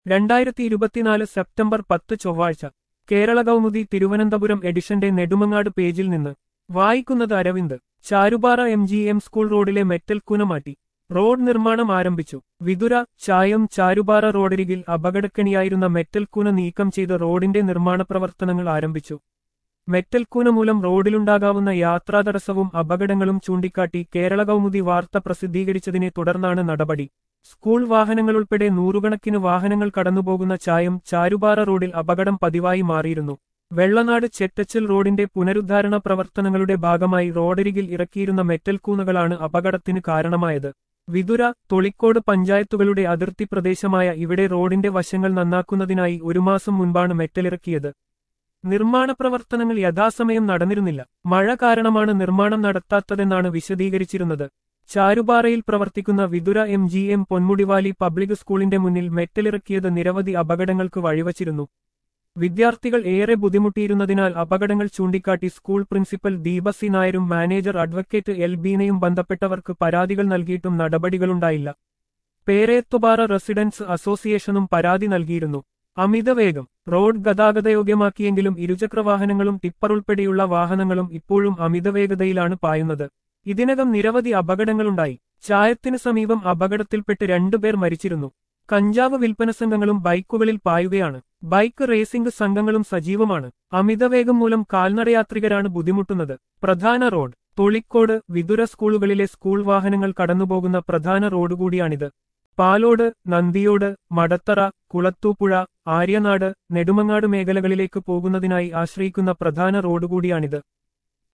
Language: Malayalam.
രണ്ടായിരത്തി ഇരുപത്തിനാല് സെപ്റ്റംബർ പത്ത് ചൊവ്വാഴ്ച കേരള കൗമുദി തിരുവനന്തപുരം എഡിഷന്റെ നെടുമങ്ങാട് പേജിൽ നിന്ന് വായിക്കുന്നത് Aravind Charupara M G M school റോഡിലെ മെറ്റൽ കൂന മാറ്റി റോഡ് നിർമ്മാണം ആരംഭിച്ചു വിതുര ചായം ചാരുപാറ റോഡരികിൽ അപകടക്കണിയായിരുന്ന മെറ്റൽ കൂന നീക്കം ചെയ്ത് റോഡിന്റെ നിർമ്മാണ പ്രവർത്തനങ്ങൾ ആരംഭിച്ചു മെറ്റൽ കൂന മൂലം റോഡിലുണ്ടാകാവുന്ന യാത്രാതടസ്സവും അപകടങ്ങളും ചൂണ്ടിക്കാട്ടി കേരള കൗമുദി വാർത്ത പ്രസിദ്ധീകരിച്ചതിനെ തുടർന്നാണ് നടപടി സ്കൂൾ വാഹനങ്ങളുൾപ്പെടെ നൂറുകണക്കിന് വാഹനങ്ങൾ കടന്നുപോകുന്ന ചായം ചാരുപാറ റോഡിൽ അപകടം പതിവായി മാറിയിരുന്നു വെള്ളനാട് ചെറ്റച്ചൽ റോഡിന്റെ പുനരുദ്ധാരണ പ്രവർത്തനങ്ങളുടെ ഭാഗമായി റോഡരികിൽ ഇറക്കിയിരുന്ന മെറ്റൽ കൂനകളാണ് അപകടത്തിന് കാരണമായത് വിതുര തൊളിക്കോട് പഞ്ചായത്തുകളുടെ അതിർത്തി പ്രദേശമായ ഇവിടെ റോഡിന്റെ വശങ്ങൾ നന്നാക്കുന്നതിനായി ഒരു മാസം മുൻപാണ് മെറ്റലിറക്കിയത് നിർമ്മാണ പ്രവർത്തനങ്ങൾ യഥാസമയം നടന്നിരുന്നില്ല മഴ കാരണമാണ് നിർമ്മാണം നടത്താത്തതെന്നാണ് വിശദീകരിച്ചിരുന്നത് ചാരുപാറയിൽ പ്രവർത്തിക്കുന്ന Vithura M G M Ponmudi valley public സ്കൂളിന്റെ മുന്നിൽ മെറ്റലിറക്കിയത് നിരവധി അപകടങ്ങൾക്ക് വഴിവച്ചിരുന്നു വിദ്യാർത്ഥികൾ ഏറെ ബുദ്ധിമുട്ടിയിരുന്നതിനാൽ അപകടങ്ങൾ ചൂണ്ടിക്കാട്ടി സ്കൂൾ പ്രിൻസിപ്പൽ ദീപസി നായരും മാനേജർ അഡ്വക്കേറ്റ് എൽ ബീനയും ബന്ധപ്പെട്ടവർക്ക് പരാതികൾ നൽകിയിട്ടും നടപടികളുണ്ടായില്ല പേരേത്തുപാറ റെസിഡൻസ് അസോസിയേഷനും പരാതി നൽകിയിരുന്നു അമിതവേഗം റോഡ് ഗതാഗതയോഗ്യമാക്കിയെങ്കിലും ഇരുചക്രവാഹനങ്ങളും ടിപ്പർ ഉൾപ്പെടെയുള്ള വാഹനങ്ങളും ഇപ്പോഴും അമിതവേഗതയിലാണ് പായുന്നത് ഇതിനകം നിരവധി അപകടങ്ങളുണ്ടായി ചായത്തിന് സമീപം അപകടത്തിൽപ്പെട്ട് രണ്ടുപേർ മരിച്ചിരുന്നു കഞ്ചാവ് വിൽപ്പന സംഘങ്ങളും ബൈക്കുകളിൽ പായുകയാണ് ബൈക്ക് റേസിംഗ് സംഘങ്ങളും സജീവമാണ് അമിതവേഗം മൂലം കാൽനടയാത്രികരാണ് ബുദ്ധിമുട്ടുന്നത് പ്രധാന റോഡ് തൊളിക്കോട് വിതുര സ്കൂളുകളിലെ സ്കൂൾ വാഹനങ്ങൾ കടന്നുപോകുന്ന പ്രധാന റോഡ് കൂടിയാണിത് പാലോട് നന്ദിയോട് മടത്തറ കുളത്തൂപ്പുഴ ആര്യനാട് നെടുമങ്ങാട് മേഖലകളിലേക്ക് പോകുന്നതിനായി ആശ്രയിക്കുന്ന പ്രധാന റോഡ് കൂടിയാണിത്